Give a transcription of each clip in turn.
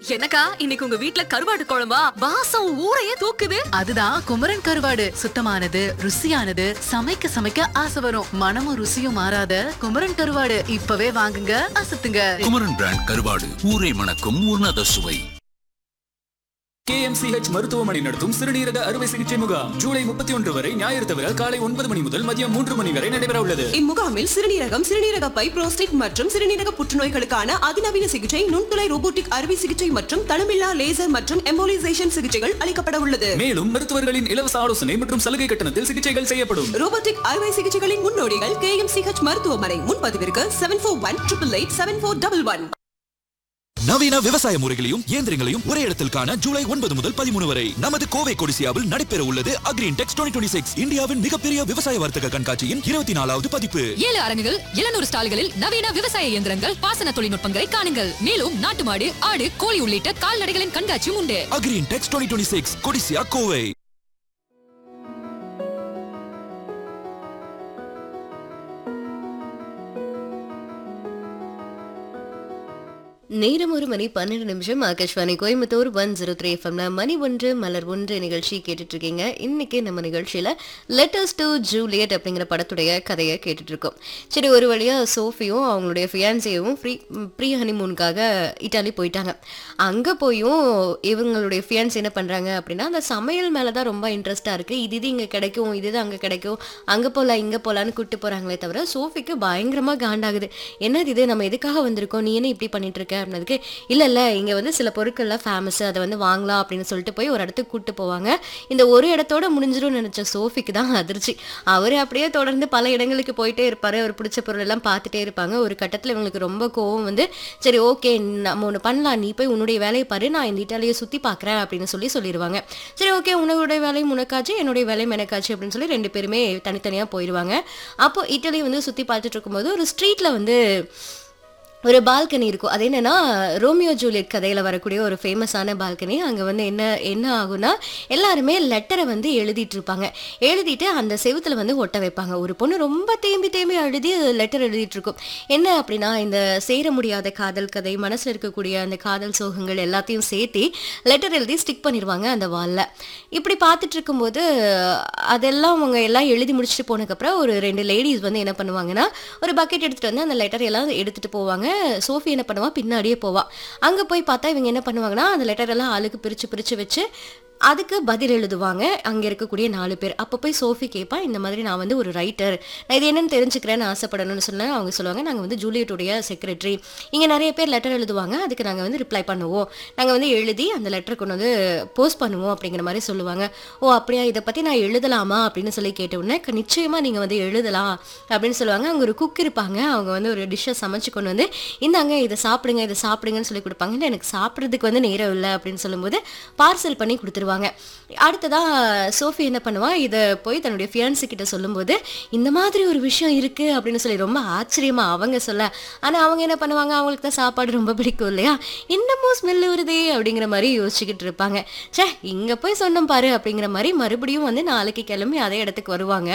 என்னக்கா இன்னைக்கு உங்க வீட்ல கருவாடு குழம்பா வாசம் ஊரையே தூக்குது அதுதான் குமரன் கருவாடு சுத்தமானது ருசியானது சமைக்க சமைக்க ஆசை வரும் மனமும் ருசியும் மாறாத குமரன் கருவாடு இப்பவே வாங்குங்க அசத்துங்க குமரன் பிராண்ட் கருவாடு ஊரை மணக்கும் உன்னத சுவை கேஎம்சிஹெச் மருத்துவமனை நடத்தும் சிறுநீரக அறுவை சிகிச்சை முகாம் ஜூலை முப்பத்தி ஒன்று வரை ஞாயிறு தவிர காலை ஒன்பது மணி முதல் மதியம் மூன்று மணி வரை நடைபெற உள்ளது இம்முகாமில் சிறுநீரகம் சிறுநீரக பை புரோஸ்டேட் மற்றும் சிறுநீரக புற்றுநோய்களுக்கான அதிநவீன சிகிச்சை நுண்துளை ரோபோட்டிக் அறுவை சிகிச்சை மற்றும் தளமில்லா லேசர் மற்றும் எம்போலிசேஷன் சிகிச்சைகள் அளிக்கப்பட உள்ளது மேலும் மருத்துவர்களின் இலவச ஆலோசனை மற்றும் சலுகை கட்டணத்தில் சிகிச்சைகள் செய்யப்படும் ரோபோட்டிக் அறுவை சிகிச்சைகளின் முன்னோடிகள் கேஎம்சிஹெச் மருத்துவமனை முன்பதிவிற்கு seven four one triple eight seven four double one நவீன விவசாய முறைகளையும் இயந்திரங்களையும் ஒரே இடத்தில் காண ஜூலை ஒன்பது முதல் பதிமூணு வரை நமது கோவை கொடிசியாவில் நடைபெற உள்ளது அக்ரீன் டெக்ஸ் டுவெண்ட்டி சிக்ஸ் இந்தியாவின் மிகப்பெரிய விவசாய வர்த்தக கண்காட்சியின் இருபத்தி நாலாவது பதிப்பு ஏழு அரங்குகள் எழுநூறு ஸ்டால்களில் நவீன விவசாய இயந்திரங்கள் பாசன தொழில்நுட்பங்களை காணுங்கள் மேலும் நாட்டு மாடு ஆடு கோழி உள்ளிட்ட கால்நடைகளின் கண்காட்சியும் உண்டு Agri Intex twenty six Codissia Kovai நேரம் ஒரு மணி பன்னெண்டு நிமிஷம் Akashvani Coimbatore one zero three எஃப்எம்ல மணி ஒன்று மலர் ஒன்று நிகழ்ச்சி கேட்டுட்டு இருக்கீங்க இன்னைக்கு நம்ம நிகழ்ச்சியில லெட்டர்ஸ் டு ஜூலியட் அப்படிங்கிற படத்துடைய கதையை கேட்டுட்டு இருக்கோம் சரி ஒரு வழியா சோஃபியும் அவங்களுடைய ஃபியான்சியும் ஃப்ரீ ப்ரீ ஹனிமூனுக்காக இட்டாலி போயிட்டாங்க அங்க போயும் இவங்களுடைய ஃபியான்சி என்ன பண்றாங்க அப்படின்னா அந்த சமையல் மேல தான் ரொம்ப இன்ட்ரெஸ்டா இருக்கு இது இது இங்க கிடைக்கும் இது இது அங்க கிடைக்கும் அங்க போலாம் இங்க போலான்னு கூட்டு போறாங்களே தவிர சோஃபிக்கு பயங்கரமா காண்டாகுது என்னது இது நம்ம எதுக்காக வந்திருக்கோம் நீ என்ன இப்படி பண்ணிட்டு இருக்க அப்படின்னதுக்கு இல்ல இல்ல இங்க வந்து சில பொருட்கள்லாம் ஃபேமஸ் அதை வந்து வாங்கலாம் அப்படின்னு சொல்லிட்டு போய் ஒரு இடத்துக்கு கூட்டு போவாங்க இந்த ஒரு இடத்தோட முடிஞ்சிரும்னு நினைச்ச சோஃபிக்கு தான் அதிர்ச்சி அவர் அப்படியே தொடர்ந்து பல இடங்களுக்கு போயிட்டே இருப்பாரு அவர் பிடிச்ச பொருள் எல்லாம் பார்த்துட்டே இருப்பாங்க ஒரு கட்டத்துல இவங்களுக்கு ரொம்ப கோவம் வந்து சரி ஓகே நம்ம ஒன்று பண்ணலாம் நீ போய் உன்னுடைய வேலையை பாரு நான் இந்த இட்டாலியை சுத்தி பார்க்கறேன் அப்படின்னு சொல்லி சொல்லிடுவாங்க சரி ஓகே உன்னுடைய வேலையும் உனக்காச்சு என்னுடைய வேலையும் எனக்காச்சு அப்படின்னு சொல்லி ரெண்டு பேருமே தனித்தனியா போயிடுவாங்க அப்போ இட்டாலி வந்து சுத்தி பார்த்துட்டு இருக்கும்போது ஒரு ஸ்ட்ரீட்ல வந்து ஒரு பால்கனி இருக்கும் அது என்னன்னா ரோமியோ ஜூலியட் கதையில வரக்கூடிய ஒரு ஃபேமஸான பால்கனி அங்க வந்து என்ன என்ன ஆகும்னா எல்லாருமே லெட்டரை வந்து எழுதிட்டு இருப்பாங்க எழுதிட்டு அந்த செவுத்துல வந்து ஒட்ட வைப்பாங்க ஒரு பொண்ணு ரொம்ப தேம்பி தேம்பி எழுதி லெட்டர் எழுதிட்டு இருக்கும் என்ன அப்படின்னா இந்த சேர முடியாத காதல் கதை மனசுல இருக்கக்கூடிய அந்த காதல் சோகங்கள் எல்லாத்தையும் சேர்த்து லெட்டர் எழுதி ஸ்டிக் பண்ணிடுவாங்க அந்த வால்ல இப்படி பார்த்துட்டு இருக்கும்போது அதெல்லாம் அவங்க எல்லாம் எழுதி முடிச்சுட்டு போனதுக்கப்புறம் ஒரு ரெண்டு லேடிஸ் வந்து என்ன பண்ணுவாங்கன்னா ஒரு பக்கெட் எடுத்துட்டு வந்து அந்த லெட்டர் எல்லாம் எடுத்துட்டு போவாங்க சோஃபி என்ன பண்ணுவா பின்னாடியே போவா அங்க போய் பார்த்தா இவங்க என்ன பண்ணுவாங்கன்னா அந்த லெட்டர் எல்லாம் ஆளுக்கு பிரிச்சு பிரிச்சு வச்சு அதுக்கு பதில் எழுதுவாங்க அங்க இருக்கக்கூடிய நாலு பேர் அப்போ போய் சோஃபி கேட்பா இந்த மாதிரி நான் வந்து ஒரு ரைட்டர் நான் இது என்னன்னு தெரிஞ்சுக்கிறேன்னு ஆசைப்படணும்னு சொன்னா அவங்க சொல்லுவாங்க நாங்க வந்து ஜூலியட்டுடைய செக்ரட்டரி இங்க நிறைய பேர் லெட்டர் எழுதுவாங்க அதுக்கு நாங்க வந்து ரிப்ளை பண்ணுவோம் நாங்க வந்து எழுதி அந்த லெட்டர் கொண்டு வந்து போஸ்ட் பண்ணுவோம் அப்படிங்கிற மாதிரி சொல்லுவாங்க ஓ அப்படியா இதை பத்தி நான் எழுதலாமா அப்படின்னு சொல்லி கேட்ட உடனே "க- நிச்சயமா நீங்க வந்து எழுதலாம் அப்படின்னு சொல்லுவாங்க அவங்க ஒரு குக் இருப்பாங்க அவங்க வந்து ஒரு டிஷ்ஷை சமைச்சு கொண்டு வந்து இந்தாங்க இதை சாப்பிடுங்க இதை சாப்பிடுங்கன்னு சொல்லி கொடுப்பாங்க இல்லை எனக்கு சாப்பிட்றதுக்கு வந்து நேரம் இல்லை அப்படின்னு சொல்லும்போது பார்சல் பண்ணி கொடுத்துருவாங்க அடுத்ததா சோஃபி என்ன பண்ணுவா இதை போய் தன்னுடைய ஃபியான்சி கிட்ட சொல்லும்போது இந்த மாதிரி ஒரு விஷயம் இருக்கு அப்படின்னு சொல்லி ரொம்ப ஆச்சரியமா அவங்க சொல்ல ஆனா அவங்க என்ன பண்ணுவாங்க அவங்களுக்கு தான் சாப்பாடு ரொம்ப பிடிக்கும் இல்லையா இன்னமும் ஸ்மெல் வருதே அப்படிங்கிற மாதிரி யோசிச்சுக்கிட்டு இருப்பாங்க ச்சே இங்க போய் சொன்னோம் பாரு அப்படிங்கிற மாதிரி மறுபடியும் வந்து நாளைக்கு கிளம்பி அதே இடத்துக்கு வருவாங்க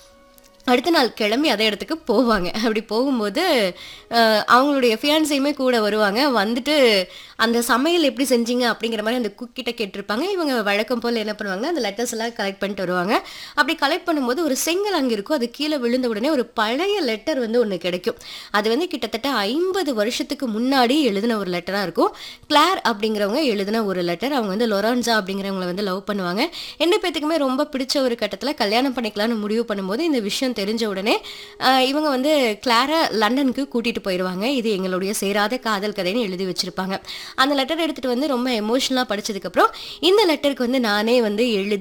அடுத்த நாள் கிளம்பி அதே இடத்துக்கு போவாங்க அப்படி போகும்போது அஹ், அவங்களுடைய ஃபியான்ஸையுமே கூட வருவாங்க வந்துட்டு அந்த சமையல் எப்படி செஞ்சீங்க அப்படிங்கிற மாதிரி அந்த குக் கிட்ட கேட்டிருப்பாங்க இவங்க வழக்கம் போல் என்ன பண்ணுவாங்க அந்த லெட்டர்ஸ் எல்லாம் கலெக்ட் பண்ணிட்டு வருவாங்க அப்படி கலெக்ட் பண்ணும்போது ஒரு செங்கல் அங்கே இருக்கும் அது கீழே விழுந்த உடனே ஒரு பழைய லெட்டர் வந்து ஒன்று கிடைக்கும் அது வந்து கிட்டத்தட்ட ஐம்பது வருஷத்துக்கு முன்னாடி எழுதின ஒரு லெட்டராக இருக்கும் கிளார் அப்படிங்கிறவங்க எழுதின ஒரு லெட்டர் அவங்க வந்து லொரான்சா அப்படிங்கிறவங்கள வந்து லவ் பண்ணுவாங்க ரெண்டு பேத்துக்குமே ரொம்ப பிடிச்ச ஒரு கட்டத்தில் கல்யாணம் பண்ணிக்கலாம்னு முடிவு பண்ணும்போது இந்த விஷயம் தெரிஞ்ச உடனே ஆஹ், இவங்க வந்து கிளாரை லண்டனுக்கு கூட்டிட்டு போயிடுவாங்க இது எங்களுடைய சேராத காதல் கதைன்னு எழுதி வச்சிருப்பாங்க அந்த லெட்டர் எடுத்துட்டு வந்து ரொம்ப எமோஷனலாக படிச்சதுக்கப்புறம் இந்த லெட்டருக்கு வந்து நானே வந்து எழுதி